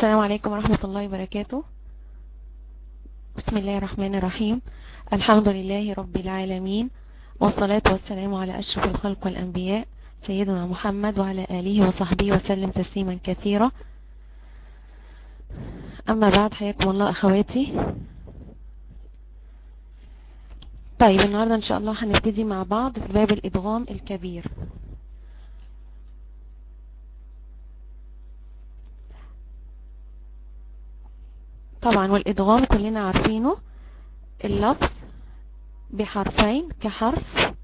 السلام عليكم ورحمة الله وبركاته بسم الله الرحمن الرحيم الحمد لله رب العالمين والصلاة والسلام على أشرف الخلق والأنبياء سيدنا محمد وعلى آله وصحبه وسلم تسليما كثيرا أما بعد حياكم الله أخواتي طيب النهاردة إن شاء الله هنبتدي مع بعض في باب الإدغام الكبير طبعا والإدغام كلنا عارفينه اللفظ بحرفين كحرف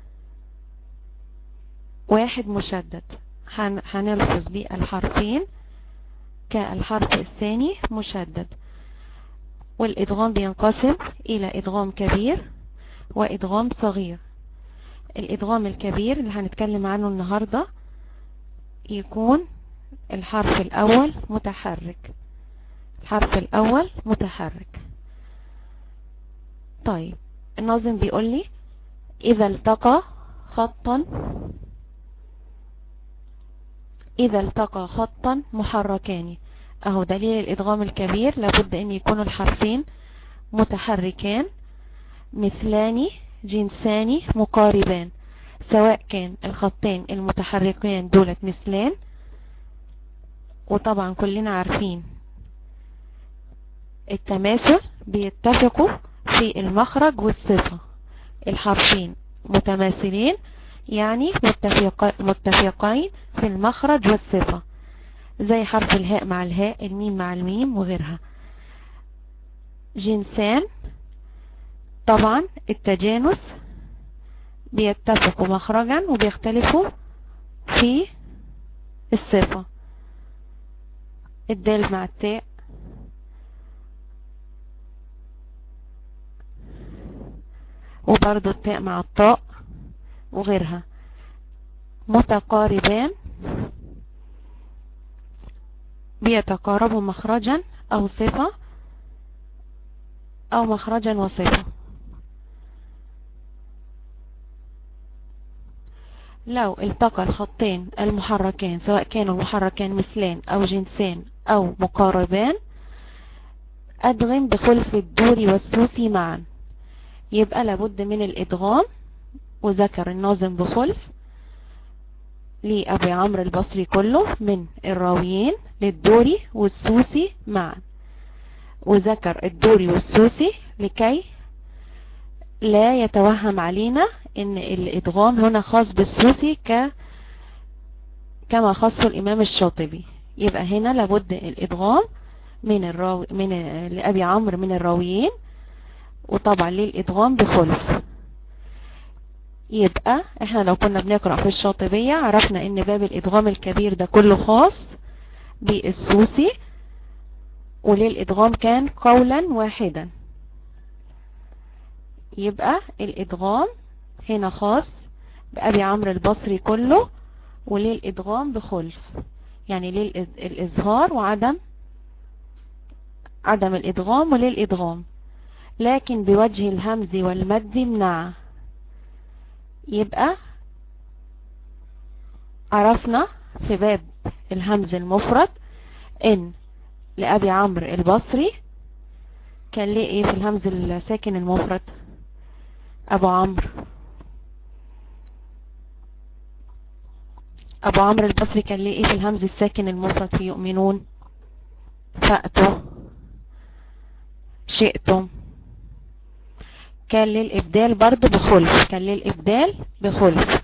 واحد مشدد هنلفظ بالحرفين كالحرف الثاني مشدد والإدغام بينقسم إلى إدغام كبير وإدغام صغير الإدغام الكبير اللي هنتكلم عنه النهاردة يكون الحرف الأول متحرك الحرف الأول متحرك طيب الناظم بيقول لي إذا التقى خطا إذا التقى خطا محركان أهو دليل الإدغام الكبير لابد أن يكون الحرفين متحركان مثلان جنسان مقاربان سواء كان الخطين المتحركين دولت مثلان وطبعا كلنا عارفين التماثل بيتفقوا في المخرج والصفة الحرفين متماثلين يعني متفقين في المخرج والصفة زي حرف الهاء مع الهاء الميم مع الميم وغيرها جنسان طبعا التجانس بيتفقوا مخرجا وبيختلفوا في الصفة الدال مع التاء وبرضو التاء مع الطاء وغيرها متقاربان بيتقاربوا مخرجا او صفة او مخرجا وصفة لو التقى الخطين المحركين سواء كانوا المحركين مثلان او جنسان او مقاربان ادغم بخلف الدور والسوسي معا يبقى لابد من الادغام وذكر الناظم بخلف لأبي عمرو البصري كله من الراويين للدوري والسوسي معا وذكر الدوري والسوسي لكي لا يتوهم علينا ان الادغام هنا خاص بالسوسي ك كما خصه الامام الشاطبي يبقى هنا لابد الادغام من الراوي من لأبي عمرو من الراويين وطبعا للإدغام بخلف يبقى احنا لو كنا بنقرأ في الشاطبية عرفنا ان باب الإدغام الكبير ده كله خاص بالسوسي وللإدغام كان قولا واحدا يبقى الإدغام هنا خاص بأبي عمرو البصري كله وللإدغام بخلف يعني للإظهار وعدم عدم الإدغام وللإدغام لكن بوجه الهمز والمد منع يبقى عرفنا في باب الهمز المفرد ان لأبي عمرو البصري كان ليه ايه في الهمز الساكن المفرد ابو عمرو ابو عمرو البصري كان ليه ايه في الهمز الساكن المفرد في يؤمنون فأتوا شئتم كان للإبدال برضو بخلف كان للإبدال بخلف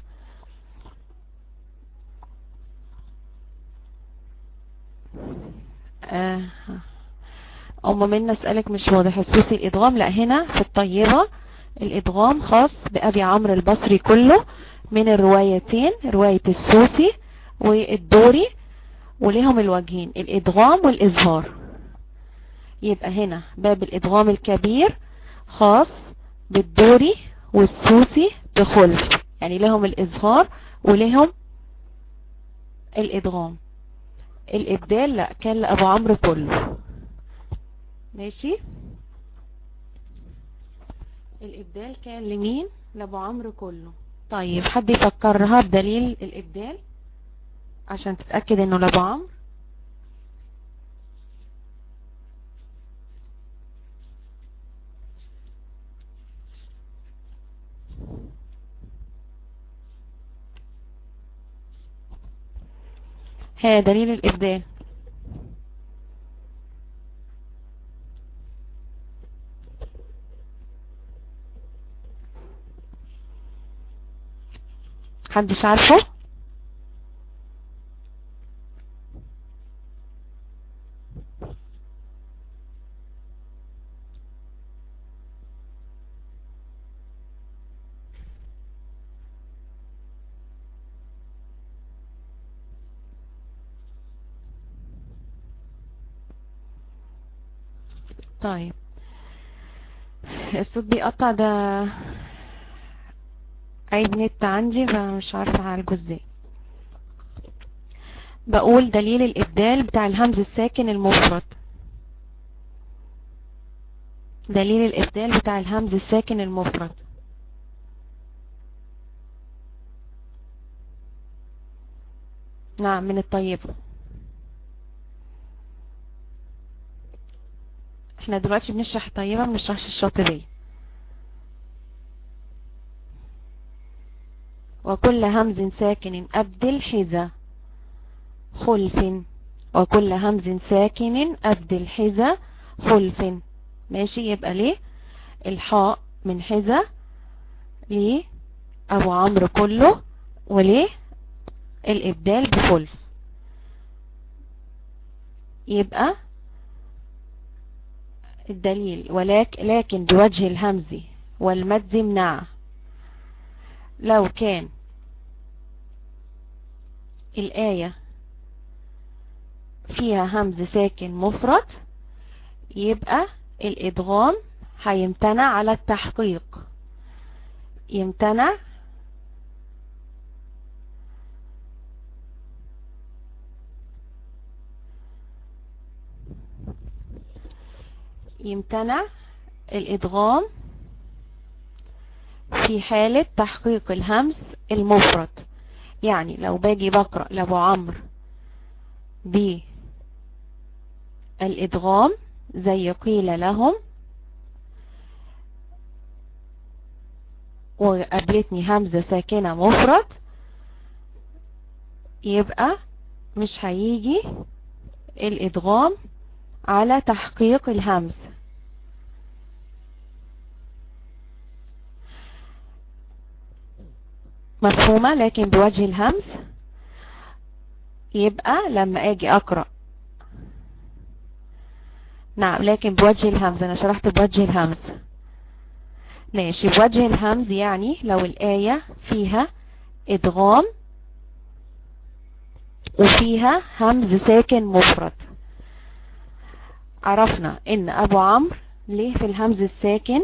آه. أم منا أسألك مش واضح السوسي الإدغام لا هنا في الطيبة الإدغام خاص بأبي عمرو البصري كله من الروايتين رواية السوسي والدوري وليهم الوجهين الإدغام والإظهار يبقى هنا باب الإدغام الكبير خاص بالدوري والسوسي بخلف يعني لهم الإظهار ولهم الإدغام الإبدال لا كان لأبو عمرو كله ماشي الإبدال كان لمين لأبو عمرو كله طيب حد يفكرها بدليل الإبدال عشان تتأكد انه لأبو عمرو ها دليل الإبدال محدش عارفه طيب الصوت بيقطع ده عيب نت عندي فمش عارفة اعالجه ازاي بقول دليل الابدال بتاع الهمز الساكن المفرد دليل الابدال بتاع الهمز الساكن المفرد نعم من الطيبة احنا دلوقتي بنشرح طيبة ما بنشرحش الشاطبية وكل همز ساكن أبدل حذا خلف وكل همز ساكن أبدل حذا خلف ماشي يبقى ليه الحاء من حذا ليه أبو عمرو كله وليه الإبدال بخلف يبقى الدليل ولكن لكن بوجه الهمز والمد منع لو كان الآية فيها همز ساكن مفرد يبقى الإدغام هيمتنع على التحقيق يمتنع يمتنع الإدغام في حالة تحقيق الهمز المفرد يعني لو باجي بقرأ لأبو عمرو بالإدغام زي قيل لهم وقابلتني همزة ساكنة مفرد يبقى مش هيجي الإدغام على تحقيق الهمز مفهومة لكن بوجه الهمز يبقى لما اجي اقرأ نعم لكن بوجه الهمز انا شرحت بوجه الهمز ماشي بوجه الهمز يعني لو الآية فيها ادغام وفيها همز ساكن مفرد عرفنا ان ابو عمرو ليه في الهمز الساكن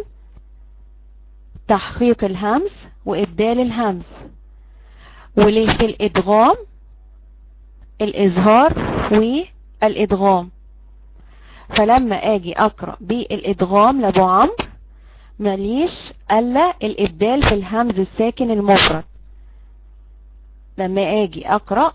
تحقيق الهمز وابدال الهمز وليه في الادغام الإظهار والإدغام فلما أجي أقرأ بالإدغام لأبو عمرو ماليش ألا الإبدال في الهمز الساكن المفرد لما أجي أقرأ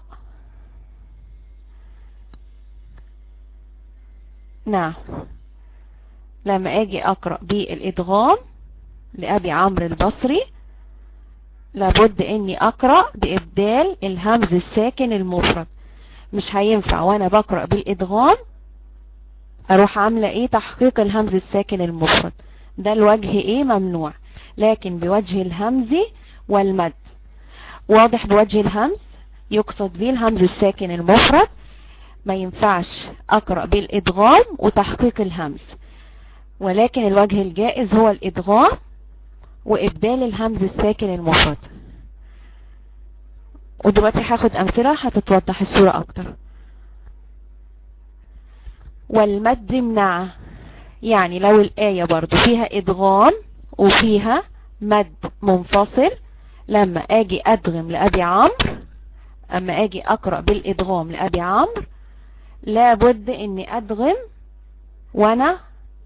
نعم لما أجي أقرأ بالإدغام لأبي عمرو البصري لابد اني اقرأ بابدال الهمز الساكن المفرد مش هينفع وانا بقرأ بالادغام اروح عاملة ايه تحقيق الهمز الساكن المفرد ده الوجه ايه ممنوع لكن بوجه الهمز والمد واضح بوجه الهمز يقصد به الهمز الساكن المفرد ما ينفعش اقرأ بالادغام وتحقيق الهمز ولكن الوجه الجائز هو الادغام وابدال الهمز الساكن المفرد ودلوقتي هاخد امثلة هتتوضح الصورة اكتر والمد منع يعني لو الآية برضو فيها ادغام وفيها مد منفصل لما اجي ادغم لأبي عمرو اما اجي اقرأ بالادغام لأبي عمرو لابد اني ادغم وانا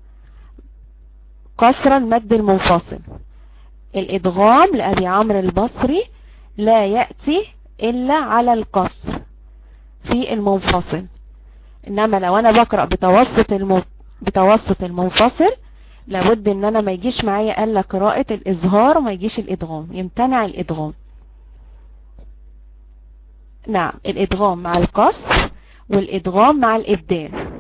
قصر المد المنفصل الادغام لأبي عمرو البصري لا يأتي إلا على القصر في المنفصل إنما لو أنا بقرأ بتوسط الم... بتوسط المنفصل لابد إن أنا ما يجيش معايا إلا قراءة الإظهار وما يجيش الإدغام يمتنع الإدغام نعم الادغام مع القصر والادغام مع الابدال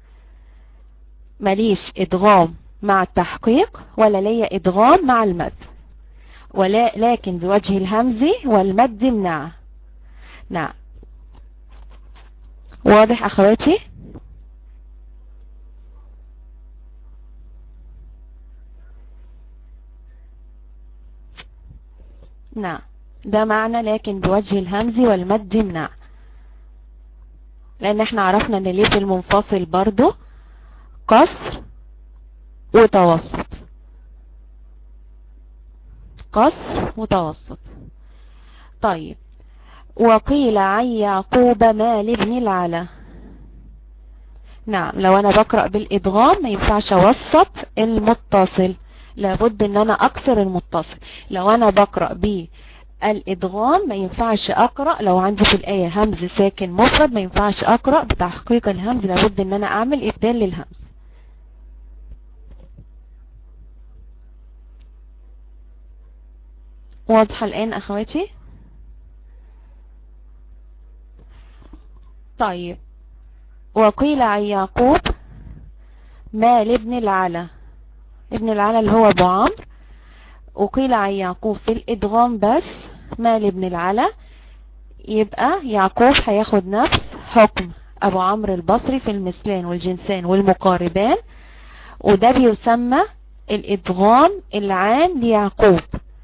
ماليش ادغام مع التحقيق ولا ليا ادغام مع المد ولا لكن بوجه الهمز والمد منع نعم واضح اخواتي نعم ده معنى لكن بوجه الهمز والمد منع لان احنا عرفنا ان ليه في المنفصل برضو قصر وتوسط قصر متوسط طيب وقيل عن يعقوب مال ابن العلا نعم لو انا بقرأ بالادغام ما ينفعش اوسط المتصل لابد ان انا اكسر المتصل لو انا بقرأ بالادغام ما ينفعش اقرأ لو عندي في الاية همز ساكن مفرد ما ينفعش اقرأ بتحقيق الهمز لابد ان انا اعمل ابدال للهمز واضحة الآن أخواتي طيب وقيل عن يعقوب ما لابن العلا ابن العلا اللي هو ابو عمرو وقيل عن يعقوب في الادغام بس ما لابن العلا يبقى يعقوب هياخد نفس حكم ابو عمرو البصري في المثلان والجنسان والمقاربان وده بيسمى الادغام العام ليعقوب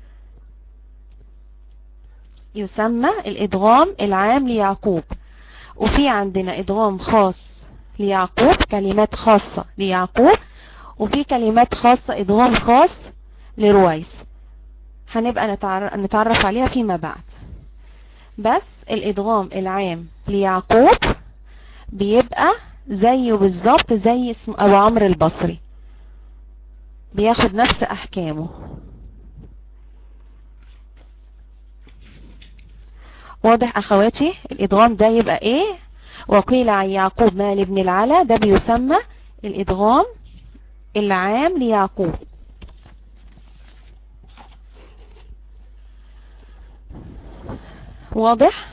يسمى الادغام العام ليعقوب وفي عندنا ادغام خاص ليعقوب كلمات خاصة ليعقوب وفي كلمات خاصة ادغام خاص لرويس هنبقى نتعرف عليها فيما بعد بس الادغام العام ليعقوب بيبقى زيه بالظبط زي اسم ابو عمرو البصري بياخد نفس احكامه واضح اخواتي الادغام ده يبقى ايه وقيل عن يعقوب مال ابن العلا ده بيسمى الادغام العام ليعقوب واضح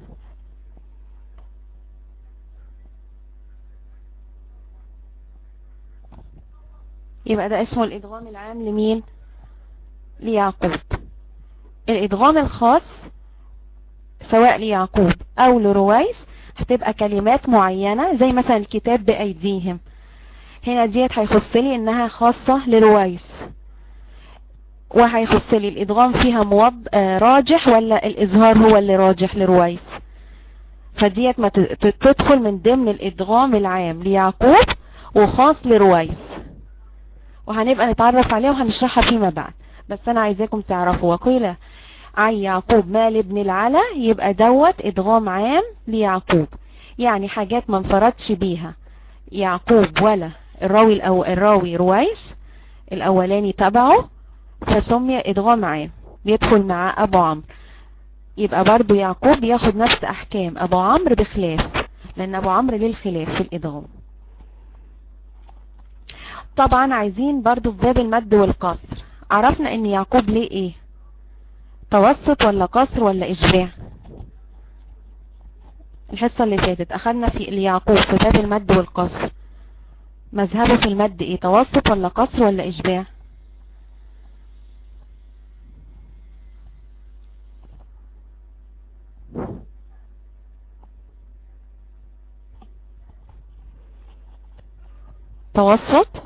يبقى ده اسمه الادغام العام لمين ليعقوب الادغام الخاص سواء ليعقوب او لرويس هتبقى كلمات معينة زي مثلا الكتاب بايديهم هنا ديت هيخص لي انها خاصة لرويس وهيخص لي الادغام فيها موض راجح ولا الاظهار هو اللي راجح لرويس فديت ما تدخل من ضمن الادغام العام ليعقوب وخاص لرويس وهنبقى نتعرف عليها وهنشرحها فيما بعد بس انا عايزاكم تعرفوا وقيل عن يعقوب مال ابن العلا يبقى دوت ادغام عام ليعقوب يعني حاجات ما انفردش بيها يعقوب ولا الراوي الأو الراوي رويس الاولاني تبعه فسمي ادغام عام بيدخل مع ابو عمرو يبقى برضو يعقوب بياخد نفس احكام ابو عمرو بخلاف لان ابو عمرو ليه الخلاف في الادغام طبعا عايزين برضو في باب المد والقصر عرفنا ان يعقوب ليه ايه توسط ولا قصر ولا اشباع الحصة اللي فاتت اخدنا في اليعقوب في باب المد والقصر مذهبه في المد ايه توسط ولا قصر ولا اشباع توسط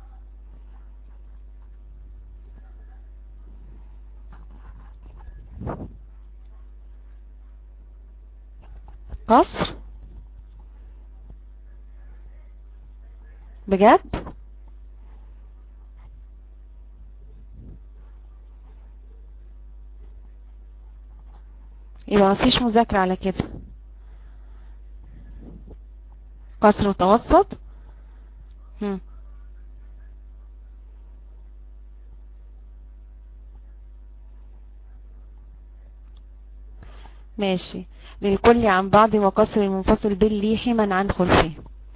قصر بجد يبقى مفيش مذاكرة على كده قصر وتوسط هم. ماشي للكل عن بعض وقصر المنفصل بالليح من عن خلفه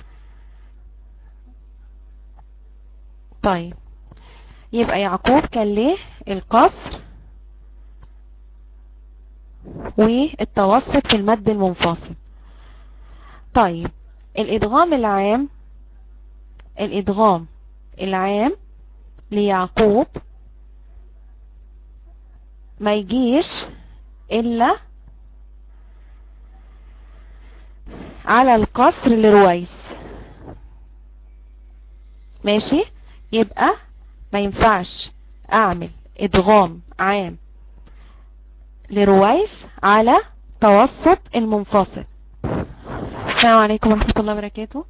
طيب يبقى يعقوب كان ليه القصر والتوسط في المد المنفصل طيب الادغام العام الادغام العام ليعقوب ما يجيش الا على القصر لرويس ماشي يبقى ما ينفعش اعمل ادغام عام لرويس على توسط المنفصل السلام عليكم ورحمة الله وبركاته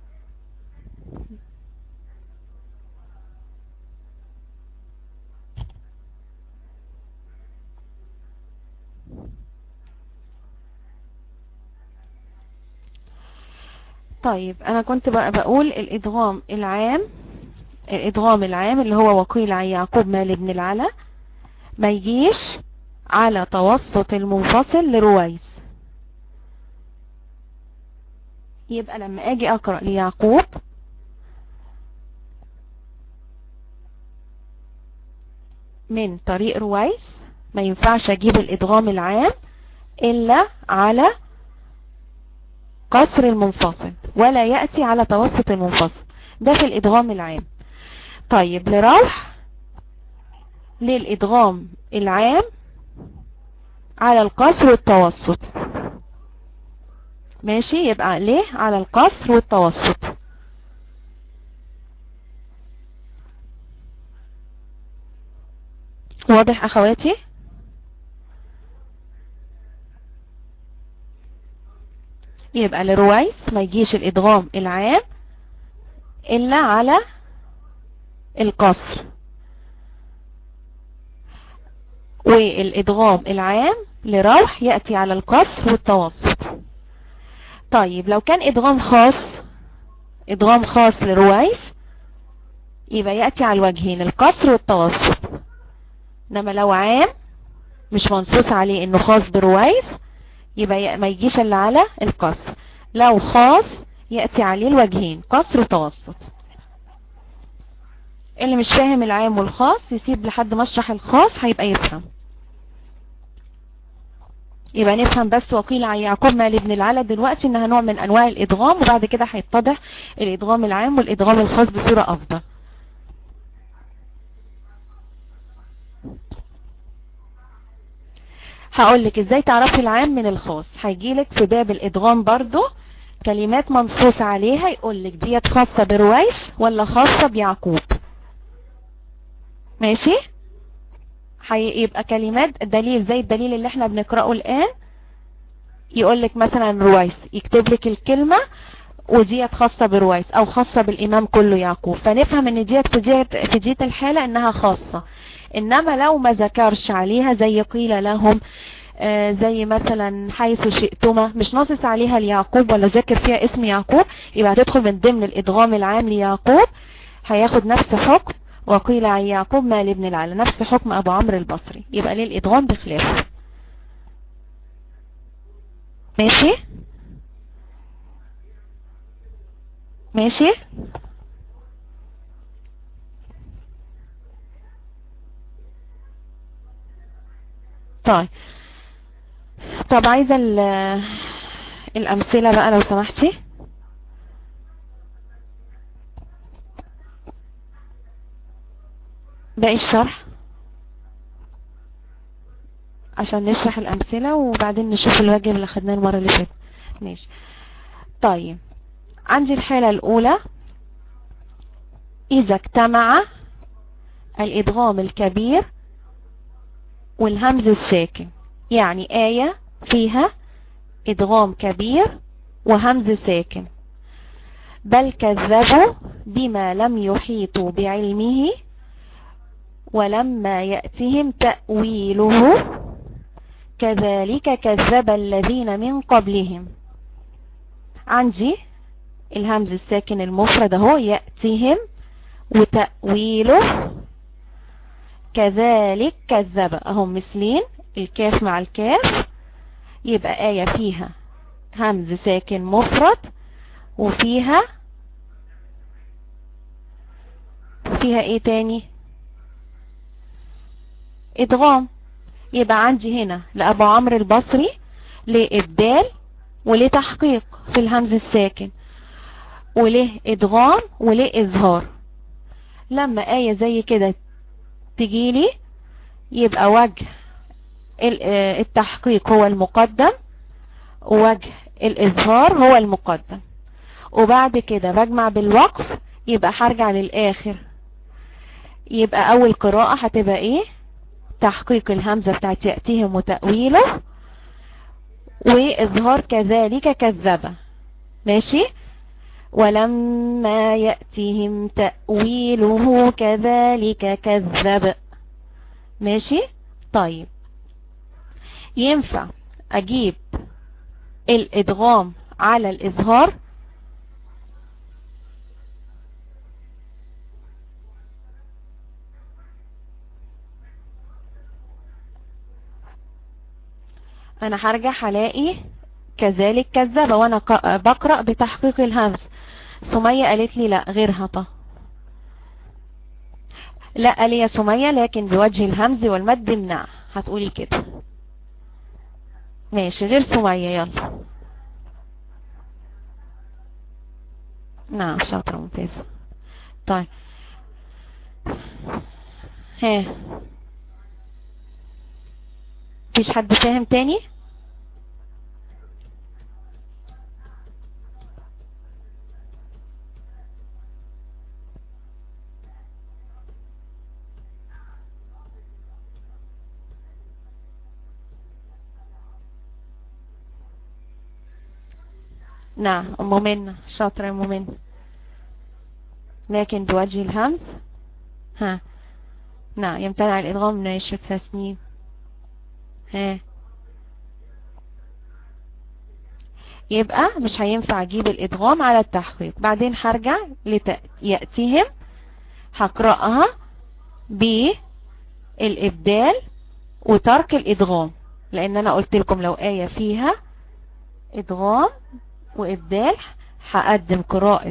طيب انا كنت بقى بقول الادغام العام الادغام العام اللي هو وقيل عن يعقوب مال بن العلا ما يجيش على توسط المنفصل لرويس يبقى لما اجي اقرأ ليعقوب من طريق رويس ما ينفعش اجيب الادغام العام الا على قصر المنفصل ولا يأتي على توسط المنفصل ده في الادغام العام طيب لروح للادغام العام على القصر والتوسط ماشي يبقى ليه على القصر والتوسط واضح اخواتي يبقى لرويس ما يجيش الادغام العام الا على القصر والادغام العام لروح يأتي على القصر والتوسط طيب لو كان ادغام خاص ادغام خاص لرويس يبقى يأتي على الوجهين القصر والتوسط انما لو عام مش منصوص عليه انه خاص برويس يبقى ما يجيش الا على القصر لو خاص يأتي عليه الوجهين قصر وتوسط اللي مش فاهم العام والخاص يسيب لحد ما اشرح الخاص هيبقى يفهم يبقى نفهم بس وقيل عن يعقوب مال ابن العلا دلوقتي انها نوع من انواع الادغام وبعد كده هيتضح الادغام العام والادغام الخاص بصورة افضل هقول لك ازاي تعرفي العام من الخاص هيجيلك في باب الادغام برضو كلمات منصوص عليها يقول لك ديت خاصة برويس ولا خاصة بيعقوب ماشي هيبقى كلمات دليل زي الدليل اللي احنا بنقرأه الآن يقول لك مثلا رويس يكتب لك الكلمة وديت خاصة برويس او خاصة بالامام كله يعقوب فنفهم ان ديت في ديت, في ديت الحالة انها خاصة انما لو ما ذكرش عليها زي قيل لهم آه زي مثلا حيث شئتما مش ناصص عليها ليعقوب ولا ذاكر فيها اسم يعقوب يبقى هتدخل من ضمن الادغام العام ليعقوب هياخد نفس حكم وقيل عن يعقوب ما لابن العلا نفس حكم ابو عمرو البصري يبقى ليه الادغام بخلافه ماشي ماشي طيب طب عايزة الأمثلة بقى لو سمحتي باقي الشرح عشان نشرح الأمثلة وبعدين نشوف الواجب اللي خدناه المرة اللي فاتت ماشي طيب عندي الحالة الأولى إذا اجتمع الإدغام الكبير والهمز الساكن يعني آية فيها إدغام كبير وهمز ساكن بل كذبوا بما لم يحيطوا بعلمه ولما يأتهم تأويله كذلك كذب الذين من قبلهم عندي الهمز الساكن المفرد اهو يأتيهم وتأويله كذلك كذب اهم مثلين الكاف مع الكاف يبقى آية فيها همز ساكن مفرد وفيها وفيها ايه تاني ادغام يبقى عندي هنا لأبو عمرو البصري لإبدال ولتحقيق في الهمز الساكن وله إدغام وله إظهار لما آية زي كده تجيلي يبقى وجه التحقيق هو المقدم ووجه الإظهار هو المقدم وبعد كده بجمع بالوقف يبقى هرجع للآخر يبقى أول قراءة هتبقى إيه تحقيق الهمزة بتاعت يأتيهم وتأويله وإظهار كذلك كذب ماشي ولما يأتهم تأويله كذلك كذب ماشي طيب ينفع أجيب الإدغام على الإظهار انا هرجع هلاقي كذلك كذب وانا بقرأ بتحقيق الهمز سمية قالت لي لا غيرها طه لا قال يا سمية لكن بوجه الهمز والمد امنع هتقولي كده ماشي غير سمية يلا نعم شاطرة ممتازة طيب ها مفيش حد فاهم تاني نعم أم منة شاطرة أم منة لكن بوجه الهمز ها نعم يمتنع الإدغام من يشفت سنين ها يبقى مش هينفع اجيب الادغام على التحقيق بعدين هرجع ليأتيهم هقرأها بالابدال وترك الادغام لان انا قلت لكم لو آية فيها ادغام وابدال هقدم قراءة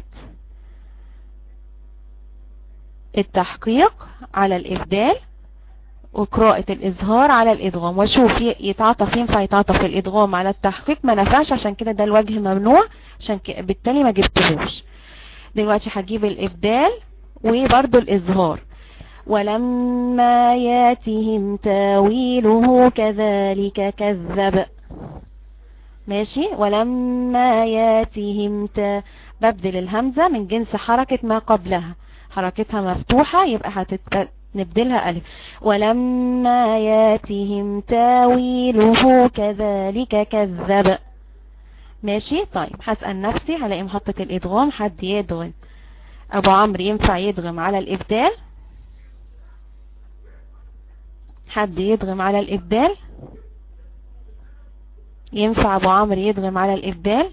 التحقيق على الابدال وقراءة الإظهار على الإدغام واشوف يتعاطف ينفع يتعاطف الإدغام على التحقيق ما نفعش عشان كده ده الوجه ممنوع عشان بالتالي ما جبتهوش دلوقتي هجيب الإبدال وبرضو الإظهار ولما ياتهم تاويله كذلك كذب ماشي ولما ياتهم تا ببدل الهمزة من جنس حركة ما قبلها حركتها مفتوحة يبقى هتت نبدلها ألف ولما ياتهم تاويله كذلك كذب ماشي طيب هسأل نفسي هلاقي محطة الإدغام حد يدغم أبو عمرو ينفع يدغم على الإبدال حد يدغم على الإبدال ينفع أبو عمرو يدغم على الإبدال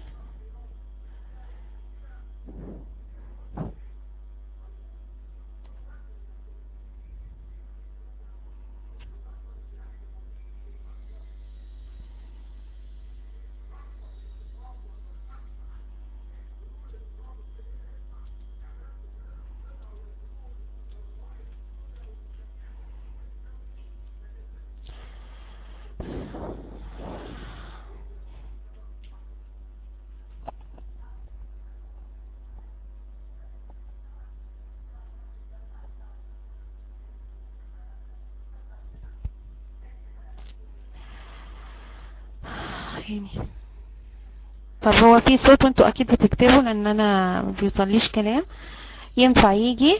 تاني طب هو في صوت وانتوا اكيد بتكتبوا لان انا ما بيوصليش كلام ينفع يجي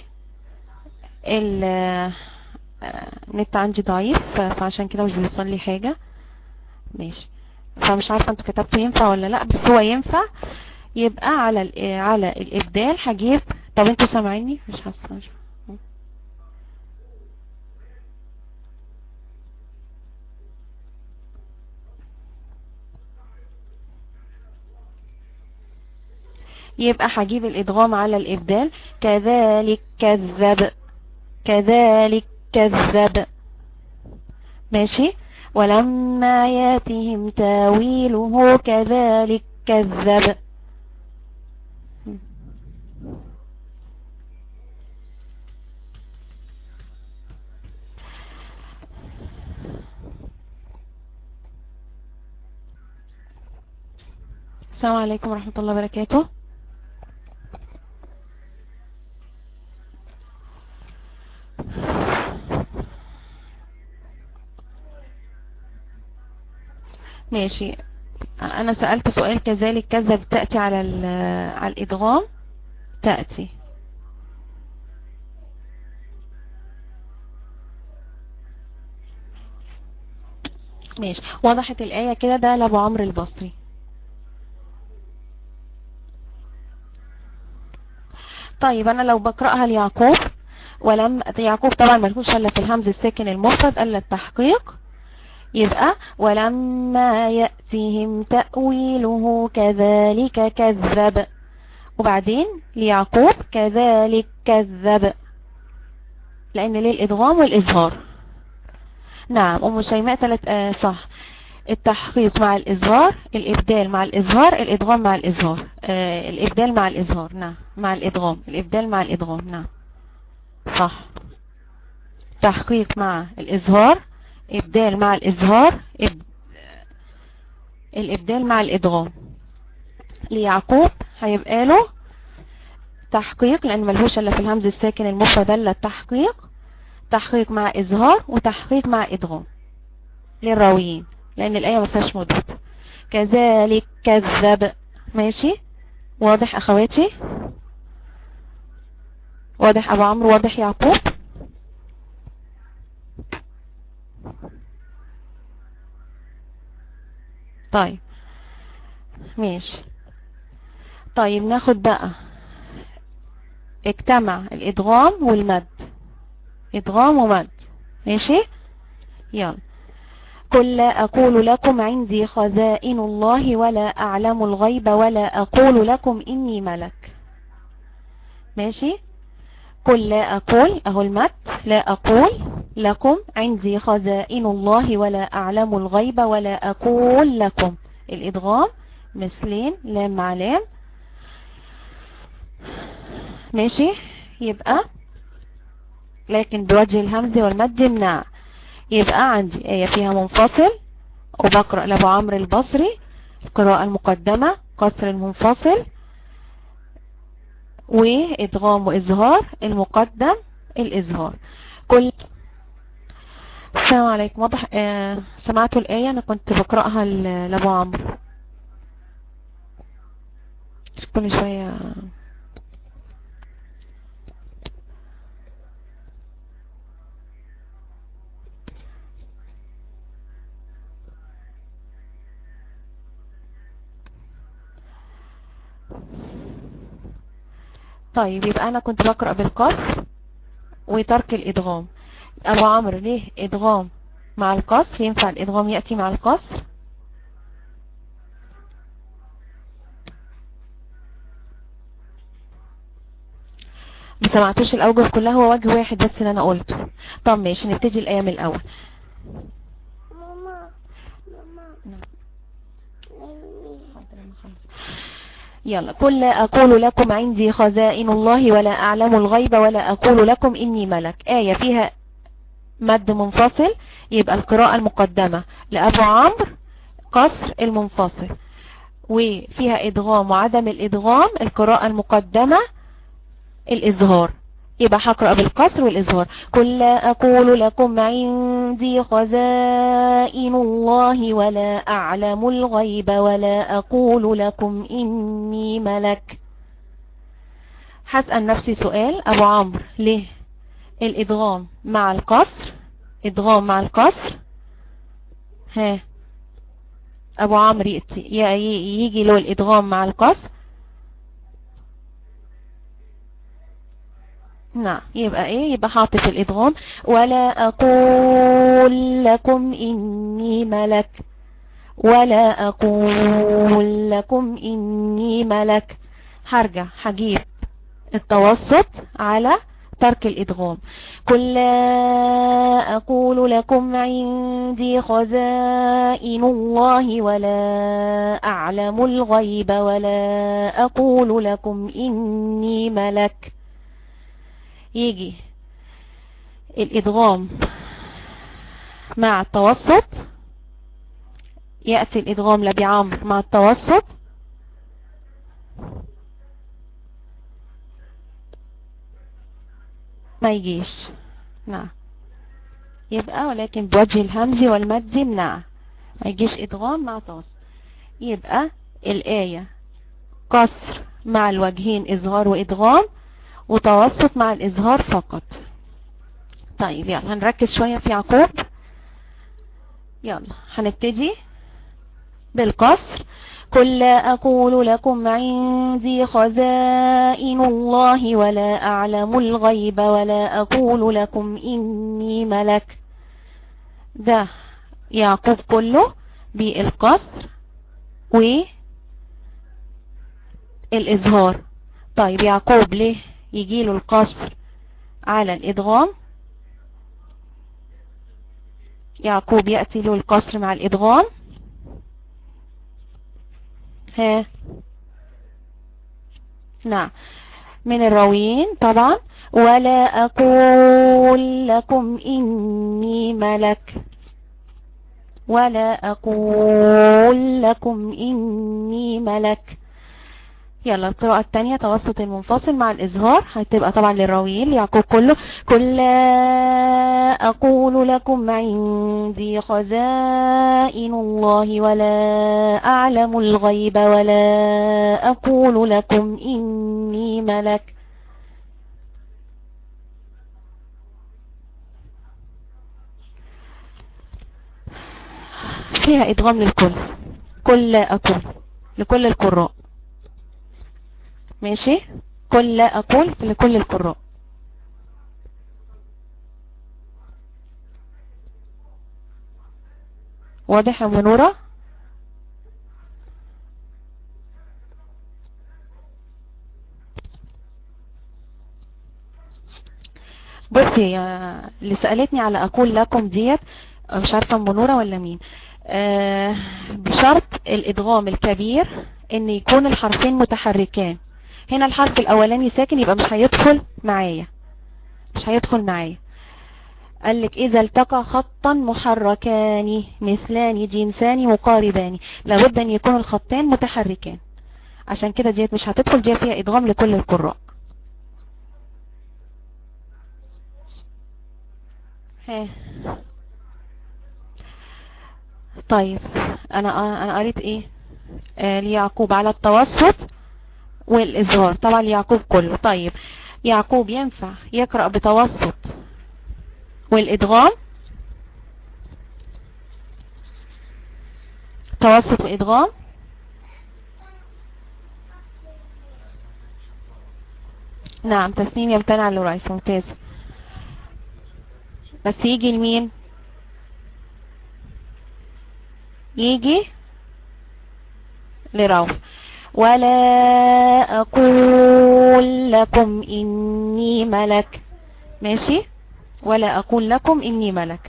النت عندي ضعيف فعشان كده مش بيوصل لي حاجة ماشي فمش عارفة انتوا كتبتوا ينفع ولا لا بس هو ينفع يبقى على على الابدال هجيب طب انتوا سامعيني مش حاسه مش يبقى هجيب الادغام على الابدال كذلك كذب كذلك كذب ماشي ولما ياتهم تاويله كذلك كذب السلام عليكم ورحمة الله وبركاته ماشي انا سألت سؤال كذلك كذب تأتي على على الادغام تأتي ماشي وضحت الآية كده ده لأبو عمرو البصري طيب انا لو بقرأها ليعقوب ولم يعقوب طبعا ملهوش الا في الهمز الساكن المفرد الا التحقيق يبقى ولما يأتيهم تأويله كذلك كذب وبعدين ليعقوب كذلك كذب لأن ليه الإدغام والإظهار نعم أم شيماء ثلاث آه صح التحقيق مع الإظهار الإبدال مع الإظهار الإدغام مع الإظهار آه الإبدال مع الإظهار نعم مع الإدغام الإبدال مع الإدغام نعم صح تحقيق مع الإظهار إبدال مع الإظهار إب... الإبدال مع الإدغام ليعقوب هيبقى له تحقيق لأن ملهوش إلا في الهمز الساكن المفرد إلا التحقيق تحقيق مع إظهار وتحقيق مع إدغام للراويين لأن الآية ما فيهاش مدود كذلك كذب ماشي واضح أخواتي واضح أبو عمرو واضح يعقوب طيب ماشي طيب ناخد بقى اجتمع الادغام والمد ادغام ومد ماشي يلا قل لا أقول لكم عندي خزائن الله ولا أعلم الغيب ولا أقول لكم إني ملك ماشي قل لا أقول أهو المت لا أقول لكم عندي خزائن الله ولا أعلم الغيب ولا أقول لكم الإدغام مثلين لام مع لام ماشي يبقى لكن بوجه الهمز والمد منع يبقى عندي آية فيها منفصل وبقرأ لأبو عمرو البصري القراءة المقدمة قصر المنفصل وإدغام وإظهار المقدم الإظهار كل السلام عليكم واضح آه سمعتوا الآية أنا كنت بقرأها لأبو عمرو كل شوية طيب يبقى انا كنت بقرأ بالقصر وترك الادغام ابو عمرو ليه ادغام مع القصر ينفع الادغام يأتي مع القصر ما سمعتوش الاوجه كلها هو وجه واحد بس اللي انا قلته طب ماشي نبتدي الايه من الاول ماما ماما يلا قل لا أقول لكم عندي خزائن الله ولا أعلم الغيب ولا أقول لكم إني ملك آية فيها مد منفصل يبقى القراءة المقدمة لأبو عمرو قصر المنفصل وفيها إدغام وعدم الإدغام القراءة المقدمة الإظهار يبقى هقرأ بالقصر والإظهار قل لا أقول لكم عندي خزائن الله ولا أعلم الغيب ولا أقول لكم إني ملك هسأل نفسي سؤال أبو عمرو ليه الإدغام مع القصر إدغام مع القصر ها أبو عمرو يجي له الإدغام مع القصر نعم يبقى ايه يبقى حاطط الادغام ولا اقول لكم اني ملك ولا اقول لكم اني ملك هرجع هجيب التوسط على ترك الادغام قل لا اقول لكم عندي خزائن الله ولا اعلم الغيب ولا اقول لكم اني ملك يجي الادغام مع التوسط يأتي الادغام لبي عمرو مع التوسط ما يجيش نعم يبقى ولكن بوجه الهمز والمد يمنع ما يجيش ادغام مع توسط يبقى الآية قصر مع الوجهين اظهار وادغام وتوسط مع الإظهار فقط طيب يلا هنركز شوية في يعقوب يلا هنبتدي بالقصر قل لا أقول لكم عندي خزائن الله ولا أعلم الغيب ولا أقول لكم إني ملك ده يعقوب كله بالقصر والإظهار طيب يعقوب ليه يجيله القصر على الإدغام يعقوب يأتي له القصر مع الإدغام ها نعم من الراويين طبعا ولا أقول لكم إني ملك ولا أقول لكم إني ملك يلا القراءة الثانية توسط المنفصل مع الإظهار هتبقى طبعا للراويين يعقوب كله كل أقول لكم عندي خزائن الله ولا أعلم الغيب ولا أقول لكم إني ملك فيها إدغام للكل كل أقول لكل القراء ماشي كل لا أقول لكل القراء واضح يا منورة بصي اللي سألتني على أقول لكم ديت مش عارفة منورة ولا مين آه بشرط الإدغام الكبير ان يكون الحرفين متحركان هنا الحرف الاولاني ساكن يبقى مش هيدخل معايا مش هيدخل معايا قال لك اذا التقى خطا محركان مثلان جنسان مقاربان لابد ان يكون الخطين متحركان عشان كده ديت مش هتدخل ديت فيها ادغام لكل القراء ها طيب انا انا قريت ايه آه ليعقوب على التوسط والإظهار طبعا يعقوب كله طيب يعقوب ينفع يقرأ بتوسط والإدغام توسط وإدغام نعم تسنيم يمتنع للرئيس ممتاز بس يجي لمين يجي لروح ولا أقول لكم إني ملك ماشي ولا أقول لكم إني ملك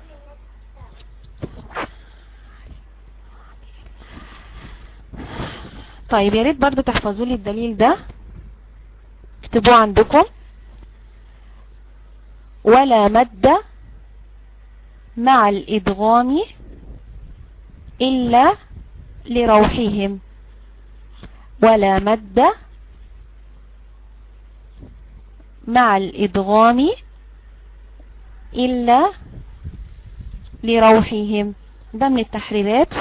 طيب يا ريت برضو تحفظوا لي الدليل ده اكتبوه عندكم ولا مد مع الإدغام إلا لروحهم ولا مد مع الإدغام إلا لروحهم ده من التحريرات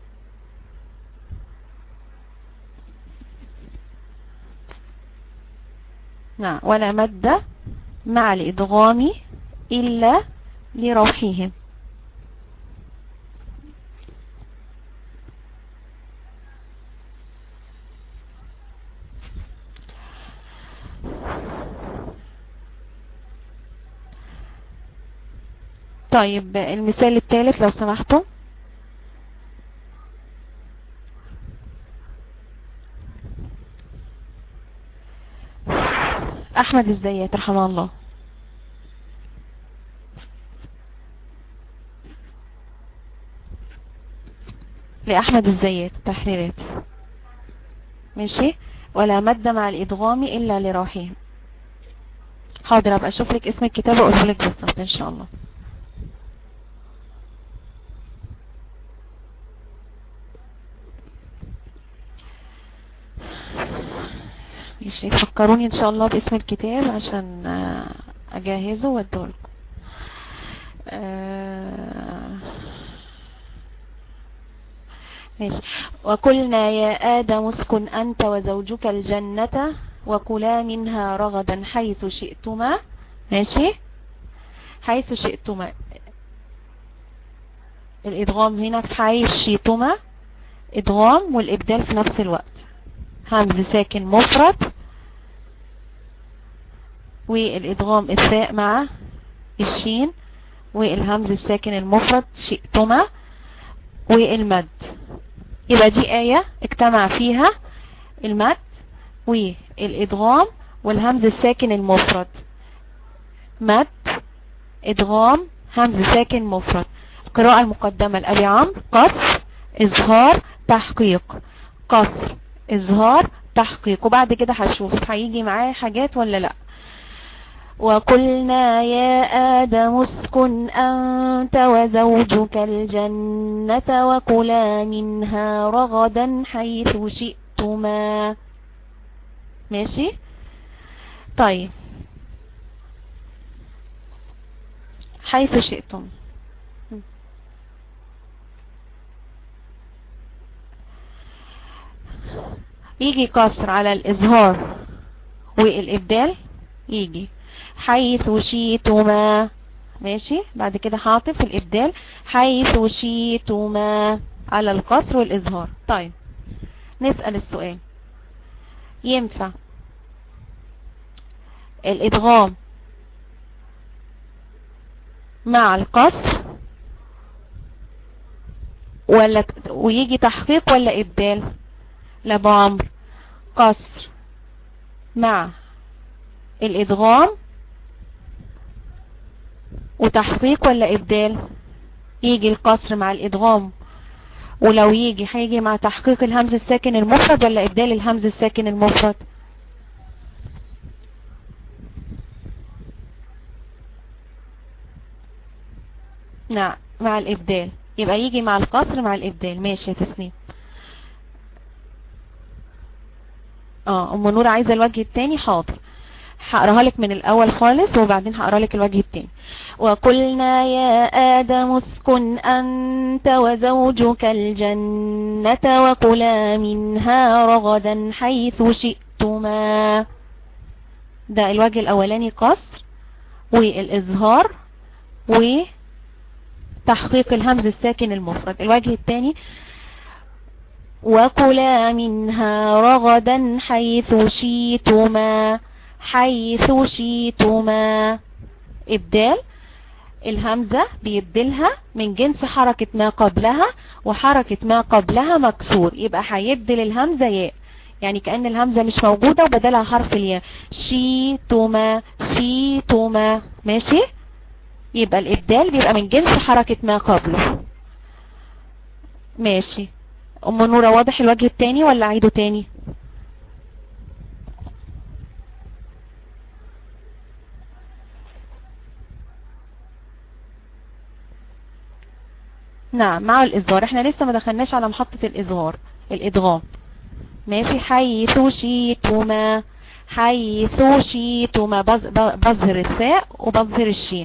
نعم ولا مد مع الإدغام إلا لروحهم طيب المثال الثالث لو سمحتوا احمد الزيات رحمه الله لأحمد الزيات تحريرات ماشي ولا مد مع الإدغام إلا لراحهم حاضر ابقى اشوف لك اسم الكتاب واقوله لك بالظبط ان شاء الله ماشي فكروني ان شاء الله باسم الكتاب عشان اجهزه وادولكم آه ماشي وقلنا يا آدم اسكن أنت وزوجك الجنة وكلا منها رغدا حيث شئتما ماشي حيث شئتما الإدغام هنا في حيث شئتما إدغام والإبدال في نفس الوقت همز ساكن مفرد والإدغام الثاء مع الشين والهمز الساكن المفرد شئتما والمد يبقى دي آية اجتمع فيها المد والإدغام والهمز الساكن المفرد مد إدغام همز ساكن مفرد القراءة المقدمة لأبي عمرو قصر إظهار تحقيق قصر إظهار تحقيق وبعد كده هشوف هيجي معاه حاجات ولا لأ وقلنا يا آدم اسكن أنت وزوجك الجنة وكلا منها رغدا حيث شئتما ماشي طيب حيث شئتم يجي قصر على الإظهار والإبدال يجي حيث شئتما ماشي بعد كده هعطف الإبدال حيث شئتما على القصر والإظهار طيب نسأل السؤال ينفع الإدغام مع القصر ولا ويجي تحقيق ولا إبدال لابو عمرو قصر مع الإدغام وتحقيق ولا إبدال يجي القصر مع الإدغام ولو يجي هيجي مع تحقيق الهمز الساكن المفرد ولا إبدال الهمز الساكن المفرد نعم مع الإبدال يبقى يجي مع القصر مع الإبدال ماشي يا تسنيم اه ام نور عايزه الوجه التاني حاضر هقراها لك من الاول خالص وبعدين هقرا لك الوجه التاني وقلنا يا ادم اسكن انت وزوجك الجنة وكلا منها رغدا حيث شئتما ده الوجه الاولاني قصر والاظهار وتحقيق الهمز الساكن المفرد الوجه الثاني وكلا منها رغدا حيث شئتما حيث شئتما إبدال الهمزة بيبدلها من جنس حركة ما قبلها وحركة ما قبلها مكسور يبقى هيبدل الهمزة ياء يعني كأن الهمزة مش موجودة وبدلها حرف الياء شيتما شيتما ماشي يبقى الإبدال بيبقى من جنس حركة ما قبله ماشي ام نورة واضح الوجه التاني ولا عيده تاني نعم مع الإظهار احنا لسه ما دخلناش على محطة الإظهار الإدغام ماشي حيث شيتما حيث شيتما بظهر الثاء وبظهر الشين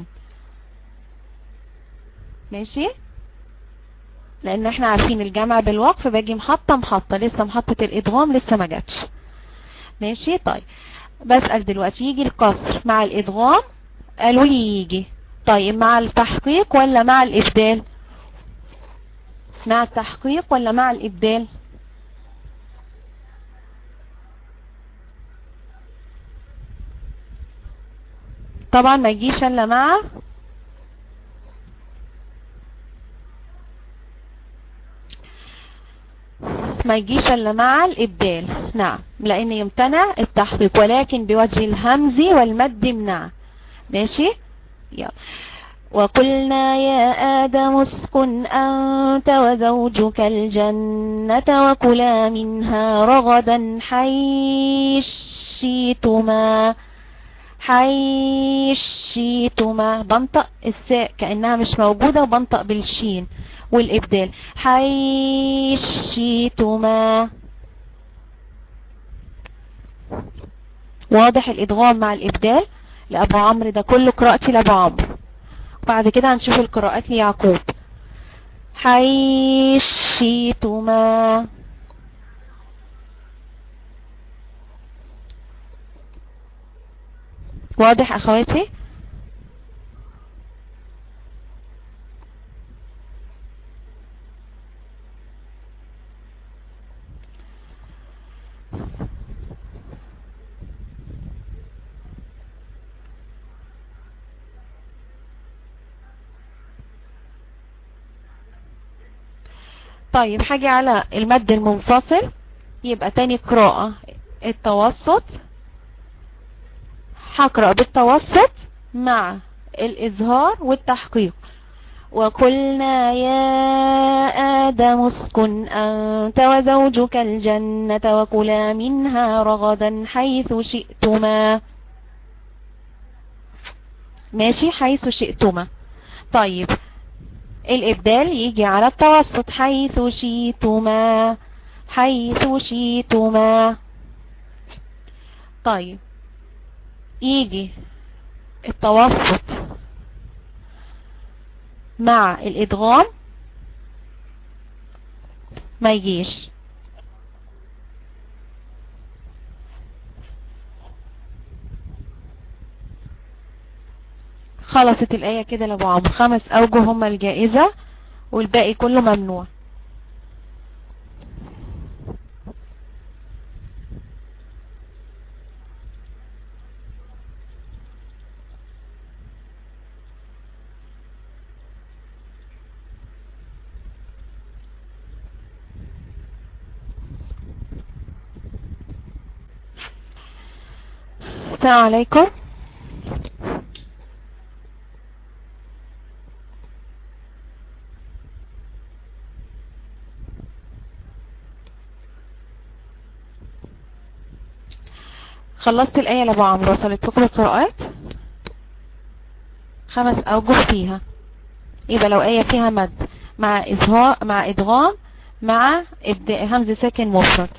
ماشي لان احنا عارفين الجمع بالوقف باجي محطة محطة لسه محطة الادغام لسه ما جاتش ماشي طيب بسأل دلوقتي يجي القصر مع الادغام قالوا لي يجي طيب مع التحقيق ولا مع الابدال مع التحقيق ولا مع الابدال طبعا ما يجيش الا مع ما يجيش الا مع الابدال نعم لان يمتنع التحقيق ولكن بوجه الهمز والمد منع ماشي يلا وقلنا يا آدم اسكن أنت وزوجك الجنة وكلا منها رغدا حيشيتما حيشيتما بنطق الساء كأنها مش موجودة وبنطق بالشين والإبدال حيشيتما واضح الإدغام مع الإبدال لأبو عمرو ده كله قراءتي لأبو عمرو بعد كده هنشوف القراءات ليعقوب حيشيتما واضح اخواتي طيب حاجة على المد المنفصل يبقى تاني قراءة التوسط هقرأ بالتوسط مع الإظهار والتحقيق وقلنا يا آدم اسكن أنت وزوجك الجنة وكلا منها رغدا حيث شئتما ماشي حيث شئتما طيب الإبدال يجي على التوسط حيث شئتما حيث شئتما طيب يجي التوسط مع الإدغام ما يجيش خلصت الآية كده لأبو عمرو خمس أوجه هما الجائزة والباقي كله ممنوع السلام عليكم خلصت الآية لأبو عمرو وصلت لكم القراءات خمس أوجه فيها يبقى لو آية فيها مد مع إظهار مع إدغام مع همز ساكن مفرد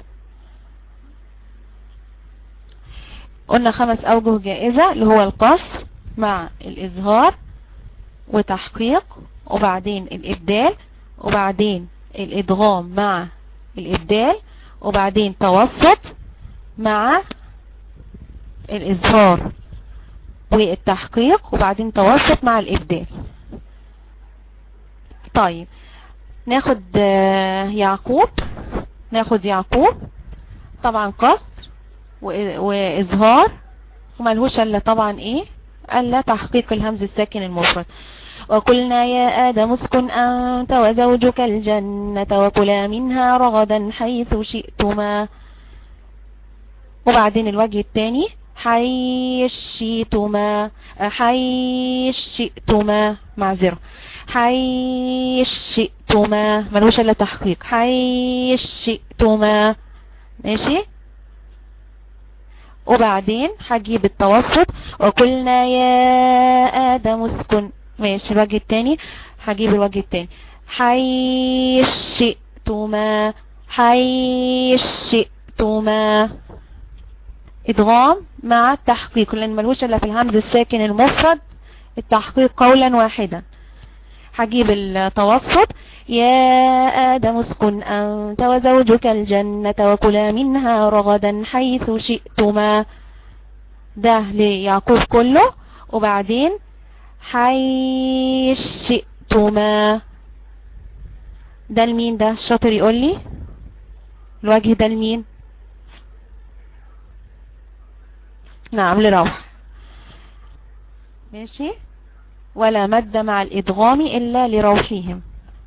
قلنا خمس أوجه جائزة اللي هو القصر مع الإظهار وتحقيق وبعدين الإبدال وبعدين الإدغام مع الإبدال وبعدين توسط مع الإظهار والتحقيق وبعدين توسط مع الإبدال طيب ناخد يعقوب ناخد يعقوب طبعا قصر وإظهار وملهوش الا طبعا ايه الا تحقيق الهمز الساكن المفرد وقلنا يا آدم اسكن أنت وزوجك الجنة وكلا منها رغدا حيث شئتما وبعدين الوجه الثاني حيث شئتما حيث شئتما معذرة حيث شئتما ملوش الا تحقيق حيث شئتما ماشي وبعدين هجيب التوسط وقلنا يا آدم اسكن ماشي الوجه التاني هجيب الوجه التاني حيث شئتما حيث شئتما ادغام مع التحقيق لان ملوش الا في الهمز الساكن المفرد التحقيق قولا واحدا هجيب التوسط يا آدم اسكن أنت وزوجك الجنة وكلا منها رغدا حيث شئتما ده ليعقوب كله وبعدين حيث شئتما ده لمين ده شاطر يقول لي الوجه ده لمين نعم لروح ماشي ولا مد مع الإدغام إلا لروحهم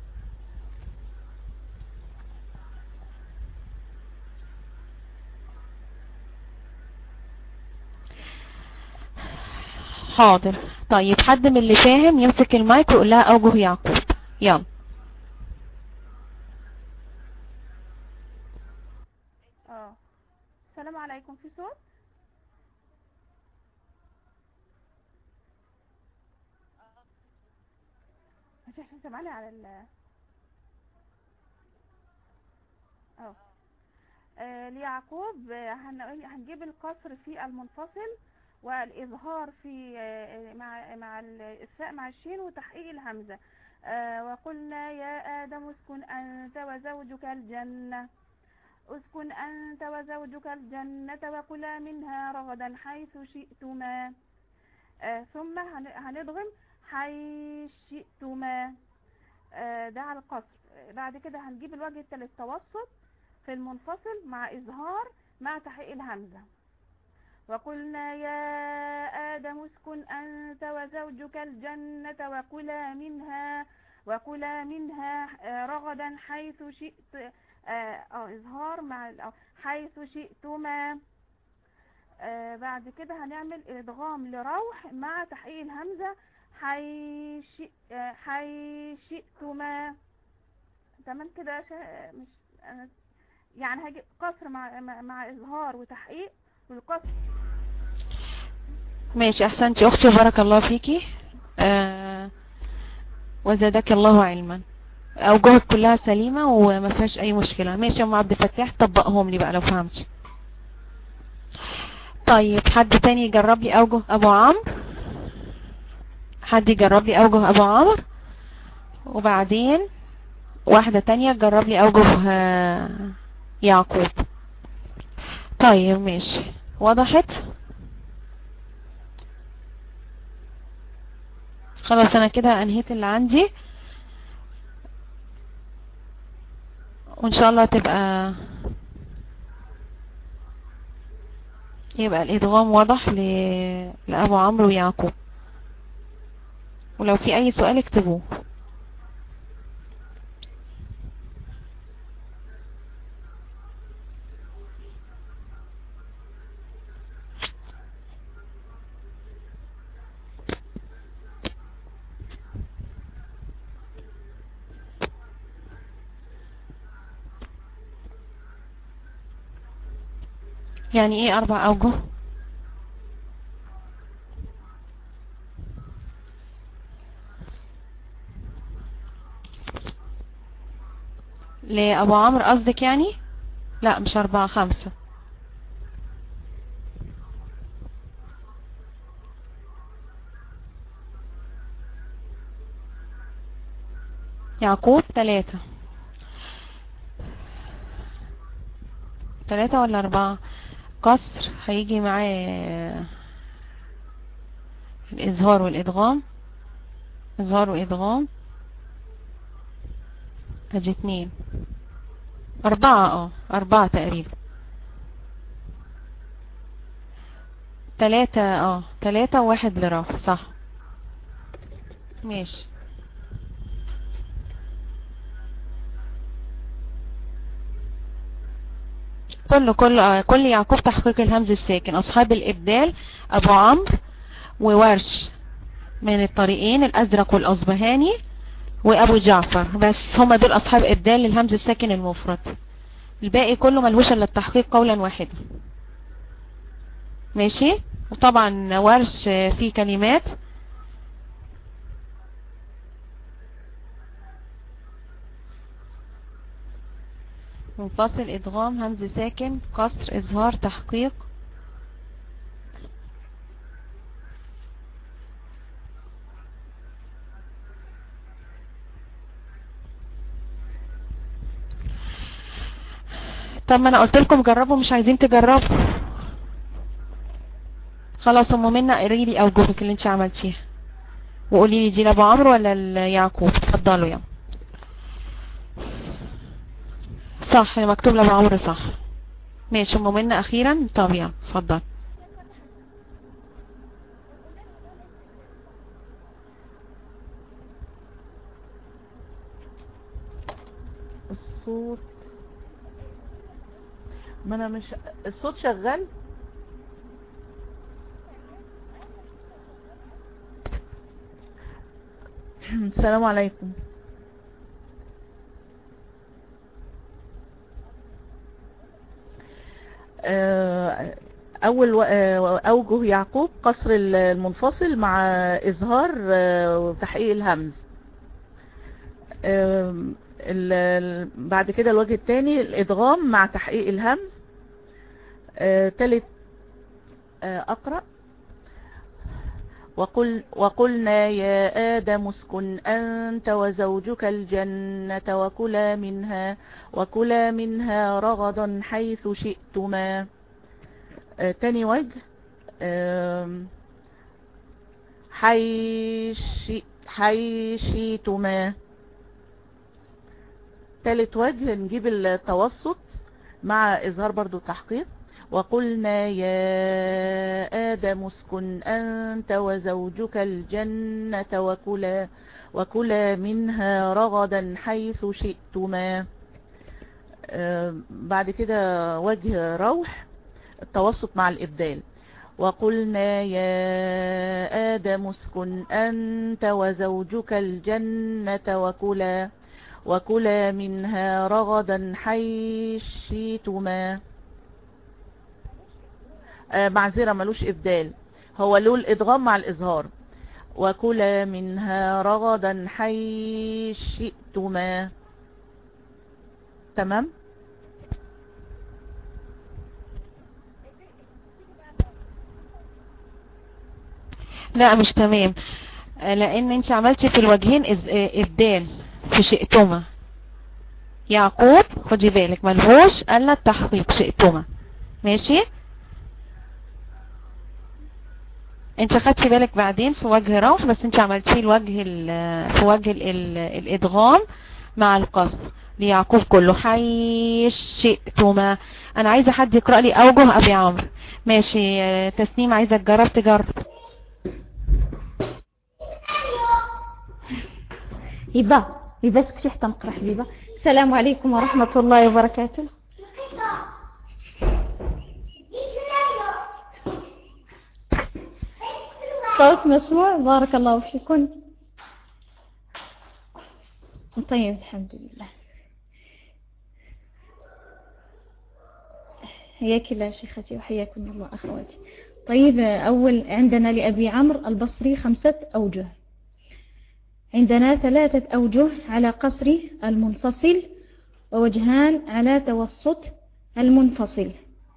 حاضر طيب حد من اللي فاهم يمسك المايك ويقول لها أوجه يعقوب يلا اه السلام عليكم في صوت ماشي عشان سامعني على ال اه آه، ليعقوب آه، هن- هنجيب القصر في المنفصل والإظهار في آه، مع مع الإسفاء مع الشين وتحقيق الهمزة آه، وقلنا يا آدم اسكن أنت وزوجك الجنة اسكن أنت وزوجك الجنة وكلا منها رغدا حيث شئتما آه، ثم هن- هندغم حيث شئتما آه، ده على القصر آه، بعد كده هنجيب الوجه التالت التوسط في المنفصل مع إظهار مع تحقيق الهمزة وقلنا يا آدم اسكن أنت وزوجك الجنة وكلا منها وكلا منها آه، رغدا حيث شئت آه آه، إظهار مع ال- آه، حيث شئتما آه بعد كده هنعمل إدغام لروح مع تحقيق الهمزة حيث آه، حيث شئتما تمام كده يا شا- مش أنا يعني هاجي قصر مع مع, مع إظهار وتحقيق والقصر ماشي احسنتي اختي بارك الله فيكي آه وزادك الله علما اوجهك كلها سليمة وما فيهاش اي مشكلة ماشي يا ام عبد الفتاح طبقهم لي بقى لو فهمتي طيب حد تاني يجرب لي اوجه ابو عمرو حد يجرب لي اوجه ابو عمرو وبعدين واحدة تانية تجرب لي اوجه آه، يعقوب طيب ماشي وضحت خلاص انا كده انهيت اللي عندي وان شاء الله تبقى يبقى الادغام واضح ل... لابو عمرو ويعقوب ولو في اي سؤال اكتبوه يعني ايه اربع اوجه لابو عمرو قصدك يعني لا مش اربعة خمسة يعقوب ثلاثة ثلاثة ولا أربعة قصر هيجي معاه الإظهار والإدغام إظهار وإدغام ادي اتنين أربعة اه أربعة تقريبا تلاتة اه تلاتة وواحد لراح صح ماشي كله كله آه، كل يعقوب تحقيق الهمز الساكن أصحاب الإبدال أبو عمرو وورش من الطريقين الأزرق والأصبهاني وأبو جعفر بس هما دول أصحاب إبدال للهمز الساكن المفرد الباقي كله ملهوش إلا التحقيق قولا واحدا ماشي وطبعا ورش آه، فيه كلمات منفصل ادغام همز ساكن قصر اظهار تحقيق طب ما انا قلت لكم جربوا مش عايزين تجربوا خلاص ام منى قري لي اوجهك اللي انت عملتيها وقولي لي دي لابو عمرو ولا ليعقوب اتفضلوا يلا صح مكتوب لابو عمرو صح ماشي ام منى اخيرا طب يلا اتفضل الصوت ما انا مش الصوت شغال السلام عليكم آه، اول و- آه، اوجه يعقوب قصر ال- المنفصل مع اظهار آه، وتحقيق الهمز آم، ال- ال- بعد كده الوجه الثاني الادغام مع تحقيق الهمز آه، تالت آه، اقرا وقل وقلنا يا آدم اسكن أنت وزوجك الجنة وكلا منها وكلا منها رغدا حيث شئتما آه تاني وجه آم، حيش حيشيتما تالت وجه نجيب التوسط مع إظهار برضو تحقيق وقلنا يا آدم اسكن أنت وزوجك الجنة وكلا وكلا منها رغدا حيث شئتما آه، بعد كده وجه روح التوسط مع الإبدال وقلنا يا آدم اسكن أنت وزوجك الجنة وكلا وكلا منها رغدا حيث شئتما آه، معذرة ملوش إبدال هو له الإدغام مع الإظهار وكلا منها رغدا حيث شئتما تمام لا مش تمام آه، لان انت عملتي في الوجهين إز- آه، ابدال في شئتما يعقوب خدي بالك ملهوش الا التحقيق شئتما ماشي انت خدتي بالك بعدين في وجه روح بس انت عملتيه الوجه ال- في وجه ال- ال- الادغام مع القصر ليعقوب كله حي شئتما انا عايزه حد يقرا لي اوجه ابي عمرو ماشي آه، تسنيم عايزه تجرب تجرب هبة هبة اسكتي حتى نقرا حبيبة السلام عليكم ورحمة الله وبركاته صوت مسموع بارك الله فيكم طيب الحمد لله حياك الله شيختي وحياكم الله أخواتي طيب أول عندنا لأبي عمرو البصري خمسة أوجه عندنا ثلاثة أوجه على قصر المنفصل ووجهان على توسط المنفصل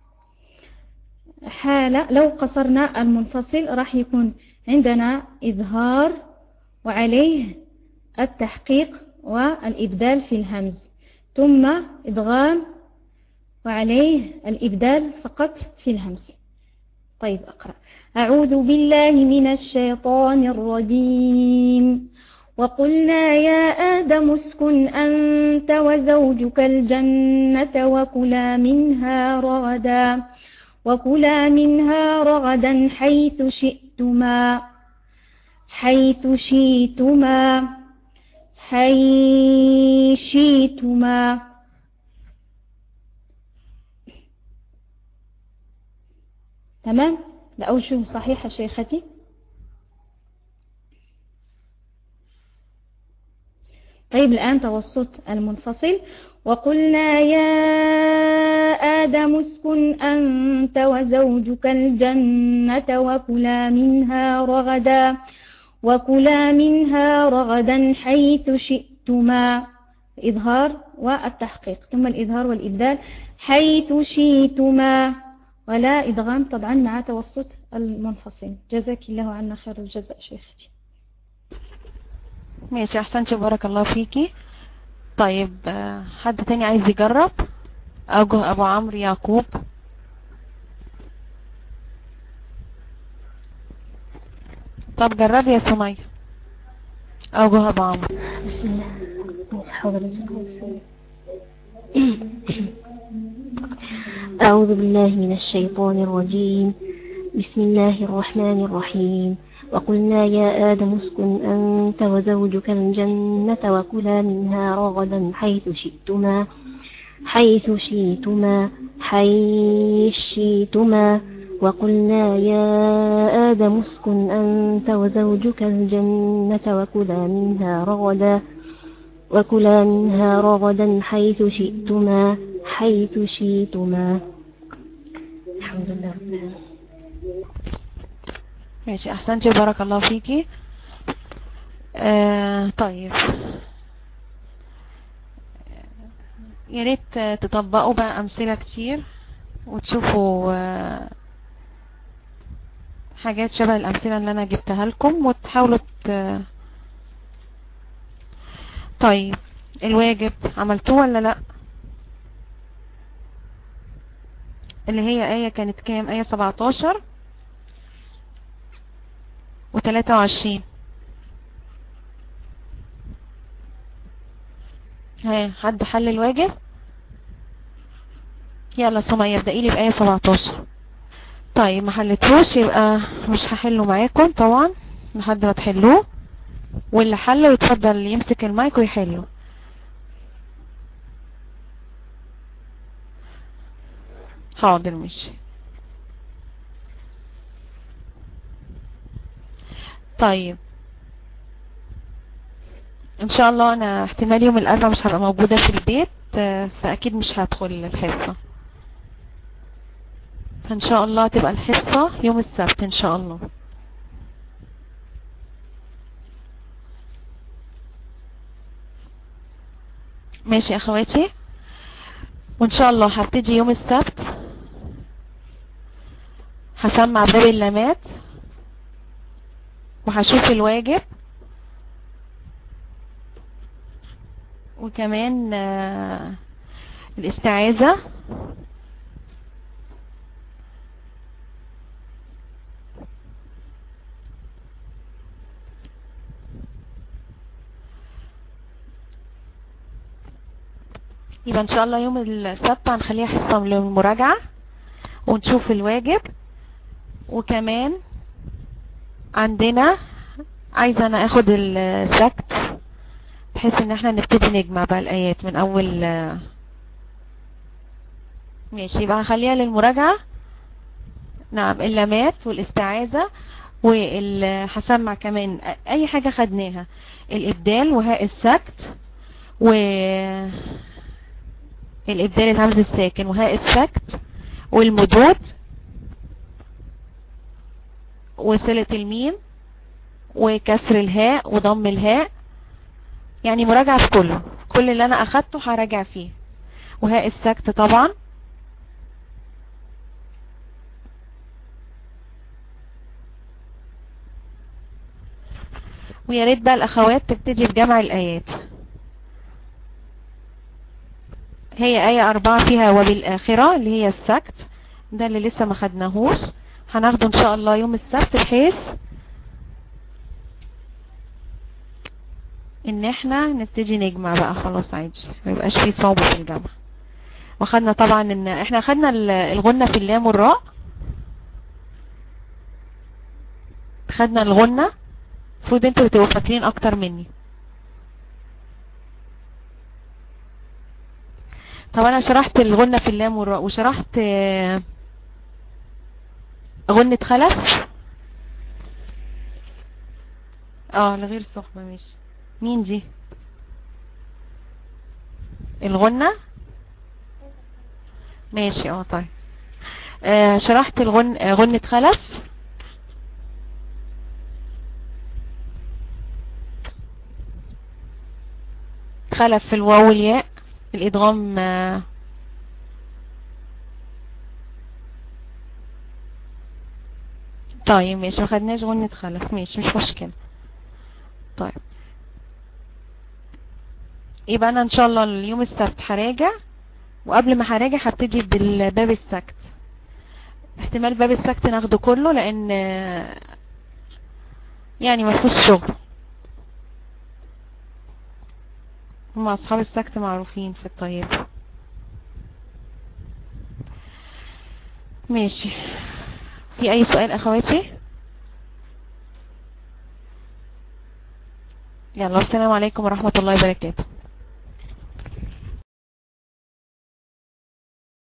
حالة لو قصرنا المنفصل راح يكون عندنا إظهار وعليه التحقيق والإبدال في الهمز ثم إدغام وعليه الإبدال فقط في الهمز طيب أقرأ أعوذ بالله من الشيطان الرجيم وقلنا يا آدم اسكن أنت وزوجك الجنة وكلا منها رغدا وكلا منها رغدا حيث شئتما حيث شئتما حيث شئتما تمام الأوجه صحيحة شيختي طيب الآن توسط المنفصل وقلنا يا آدم اسكن أنت وزوجك الجنة وكلا منها رغدا وكلا منها رغدا حيث شئتما الإظهار والتحقيق ثم الإظهار والإبدال حيث شئتما ولا إدغام طبعا مع توسط المنفصل جزاك الله عنا خير الجزاء شيختي ماشي احسنتي بارك الله فيكي طيب آه، حد تاني عايز يجرب اوجه ابو عمرو يعقوب طب جربي يا سمية اوجه ابو عمرو بسم الله ماشي حاضر جزاكم الله أعوذ بالله من الشيطان الرجيم بسم الله الرحمن الرحيم وقلنا يا آدم اسكن أنت وزوجك الجنة وكلا منها رغدا حيث شئتما حيث شئتما حيث شئتما وقلنا يا آدم اسكن أنت وزوجك الجنة وكلا منها رغدا وكلا منها رغدا حيث شئتما حيث شئتما الحمد لله رب العالمين ماشي احسنتي بارك الله فيكي آه طيب يا ريت آه، تطبقوا بقى امثله كتير وتشوفوا آه، حاجات شبه الامثلة اللي انا جبتها لكم وتحاولوا ت... طيب الواجب عملتوه ولا لا اللي هي آية كانت كام آية 17 و 23 ها حد حل الواجب يلا سمية ابدأي لي بآية 17 طيب ما حلتوش يبقى مش هحله معاكم طبعا لحد ما تحلوه واللي حله يتفضل يمسك المايك ويحله حاضر ماشي طيب ان شاء الله انا احتمال يوم الاربعاء مش هبقى موجودة في البيت آه، فاكيد مش هدخل الحصة فان شاء الله تبقى الحصة يوم السبت ان شاء الله ماشي يا اخواتي وان شاء الله هبتدي يوم السبت هسمع باب اللامات وهشوف الواجب وكمان آه، الاستعاذة يبقى ان شاء الله يوم السبت هنخليها حصة للمراجعة ونشوف الواجب وكمان عندنا عايزة انا اخد السكت بحيث ان احنا نبتدي نجمع بقى الايات من اول ماشي يبقى هخليها للمراجعة نعم اللامات والاستعاذة وال هسمع كمان اي حاجة خدناها الابدال وهاء السكت و الابدال الهمز الساكن وهاء السكت والمدود وصلة الميم وكسر الهاء وضم الهاء يعني مراجعة في كله كل اللي انا اخدته هراجع فيه وهاء السكت طبعا ويا ريت بقى الاخوات تبتدي بجمع الايات هي آية أربعة فيها وبالآخرة اللي هي السكت ده اللي لسه ما خدناهوش هناخده إن شاء الله يوم السبت بحيث إن احنا نبتدي نجمع بقى خلاص عادي ما يبقاش فيه صعوبة في الجمع وخدنا طبعا إن احنا خدنا الغنة في اللام والراء خدنا الغنة المفروض انتوا بتبقوا فاكرين أكتر مني طب انا شرحت الغنة في اللام والراء وشرحت غنة خلف اه لغير الصحبة ماشي مين دي الغنة ماشي اه طيب آه شرحت الغن غنة خلف خلف في الواو والياء الادغام طيب ماشي ما خدناش غنة خلف ماشي مش مشكلة طيب يبقى انا ان شاء الله اليوم السبت هراجع وقبل ما هراجع هبتدي بالباب السكت احتمال باب السكت ناخده كله لان يعني ما فيهوش شغل هم اصحاب السكت معروفين في الطيب ماشي في اي سؤال اخواتي يلا السلام عليكم ورحمة الله وبركاته